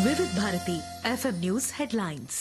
వివిధ Bharati FM news headlines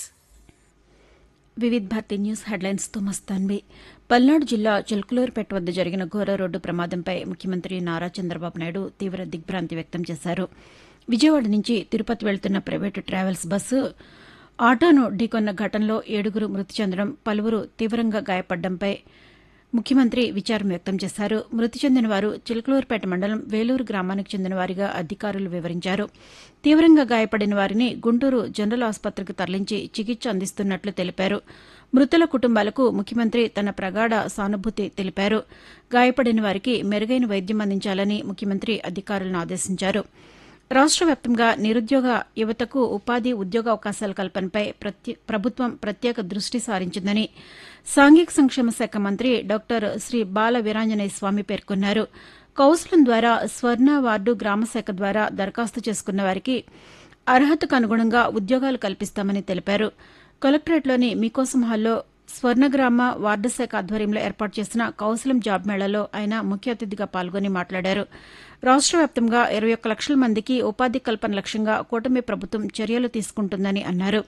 Vividh Bharati news హెడ్లైన్స్తో మస్తాన్వి పల్నాడు జిల్లా చిల్కులూరుపేట వద్ద జరిగిన ఘోర రోడ్డు ప్రమాదంపై ముఖ్యమంత్రి నారా చంద్రబాబు నాయుడు తీవ్ర దిగ్భ్రాంతి వ్యక్తం చేశారు విజయవాడ నుంచి తిరుపతి వెళ్తున్న ప్రైవేటు ట్రావెల్స్ బస్సు ఆటోను ఢీకొన్న ఘటనలో ఏడుగురు మృతి చెందడం పలువురు తీవ్రంగా గాయపడడంపై ముఖ్యమంత్రి విచారం వ్యక్తం చేశారు మృతి చెందిన వారు చిలకలూరుపేట మండలం వేలూరు గ్రామానికి చెందిన వారిగా అధికారులు వివరించారు తీవ్రంగా గాయపడిన వారిని గుంటూరు జనరల్ ఆసుపత్రికి తరలించి చికిత్స అందిస్తున్నట్లు తెలిపారు మృతుల కుటుంబాలకు ముఖ్యమంత్రి తన ప్రగాఢ సానుభూతి తెలిపారు గాయపడిన వారికి మెరుగైన వైద్యం అందించాలని ముఖ్యమంత్రి అధికారులను ఆదేశించారు రాష్ట్ర వ్యాప్తంగా నిరుద్యోగ యువతకు ఉపాధి ఉద్యోగ అవకాశాల కల్పనపై ప్రత్యే- ప్రభుత్వం ప్రత్యేక దృష్టి సారించిందని సాంఘిక సంక్షేమ శాఖ మంత్రి డాక్టర్ శ్రీ బాల వీరాంజనేయ స్వామి పేర్కొన్నారు కౌన్సిలిం ద్వారా స్వర్ణ వార్డు గ్రామ శాఖ ద్వారా దరఖాస్తు చేసుకున్న వారికి అర్హతకు అనుగుణంగా ఉద్యోగాలు కల్పిస్తామని తెలిపారు కలెక్టరేట్లోని మీకోసం హాల్లో స్వర్ణగ్రామ వార్డు శాఖ ఆధ్వర్యంలో ఏర్పాటు చేసిన కౌన్సిలిం జాబ్ మేళాలో ఆయన ముఖ్య అతిథిగా పాల్గొని మాట్లాడారు రాష్ట్ర వ్యాప్తంగా ఇరవై ఒక్క లక్షల మందికి ఉపాధి కల్పన లక్ష్యంగా కూటమి ప్రభుత్వం చర్యలు తీసుకుంటుందని అన్నారు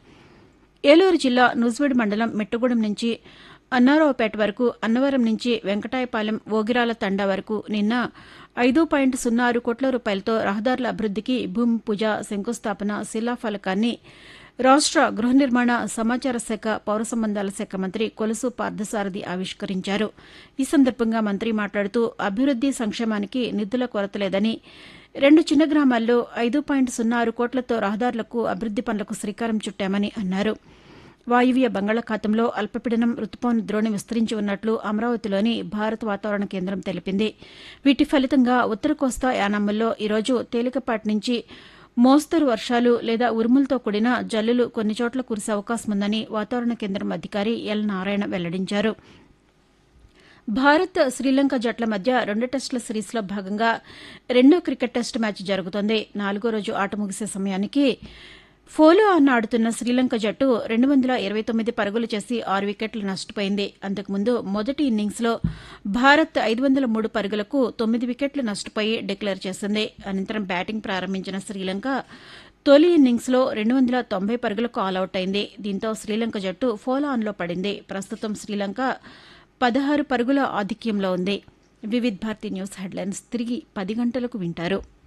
ఏలూరు జిల్లా నూజివీడు మండలం మెట్టుగూడెం నుంచి అన్నారావుపేట వరకు అన్నవరం నుంచి వెంకటాయపాలెం ఓగిరాల తండా వరకు నిన్న ఐదు పాయింట్ సున్నా ఆరు కోట్ల రూపాయలతో రహదారుల అభివృద్దికి భూమి పూజ శంకుస్థాపన శిలాఫలకాన్ని రాష్ట్ర గృహ నిర్మాణ సమాచార శాఖ పౌర సంబంధాల శాఖ మంత్రి కొలుసు పార్థసారథి ఆవిష్కరించారు ఈ సందర్భంగా మంత్రి మాట్లాడుతూ అభివృద్ది సంక్షేమానికి నిధుల కొరత లేదని రెండు చిన్న గ్రామాల్లో ఐదు పాయింట్ సున్నా ఆరు కోట్లతో రహదారులకు అభివృద్ది పనులకు శ్రీకారం చుట్టామని అన్నారు వాయువ్య బంగాళాఖాతంలో అల్పపీడనం రుతుపవన ద్రోణి విస్తరించి ఉన్నట్లు అమరావతిలోని భారత వాతావరణ కేంద్రం తెలిపింది వీటి ఫలితంగా ఉత్తర కోస్తా యానాముల్లో ఈరోజు తేలికపాటి నుంచి మోస్తరు వర్షాలు లేదా ఉరుములతో కూడిన జల్లులు కొన్ని చోట్ల కురిసే అవకాశం ఉందని వాతావరణ కేంద్రం అధికారి ఎల్ నారాయణ వెల్లడించారు భారత్ శ్రీలంక జట్ల మధ్య రెండు టెస్టుల సిరీస్లో భాగంగా రెండో క్రికెట్ టెస్టు మ్యాచ్ జరుగుతోంది నాలుగో రోజు ఆట ముగిసే సమయానికి ఫోలో ఆన్ ఆడుతున్న శ్రీలంక జట్టు రెండు వందల ఇరవై తొమ్మిది పరుగులు చేసి ఆరు వికెట్లు నష్టపోయింది అంతకుముందు మొదటి ఇన్నింగ్స్లో భారత్ ఐదు వందల మూడు పరుగులకు తొమ్మిది వికెట్లు నష్టపోయి డిక్లేర్ చేసింది అనంతరం బ్యాటింగ్ ప్రారంభించిన శ్రీలంక తొలి ఇన్నింగ్స్లో రెండు వందల తొంభై పరుగులకు ఆలౌట్ అయింది దీంతో శ్రీలంక జట్టు ఫోలో ఆన్లో పడింది ప్రస్తుతం శ్రీలంక పదహారు పరుగుల ఆధిక్యంలో ఉంది వివిధ్ భారతి న్యూస్ హెడ్లైన్స్ తిరిగి పది గంటలకు వింటారు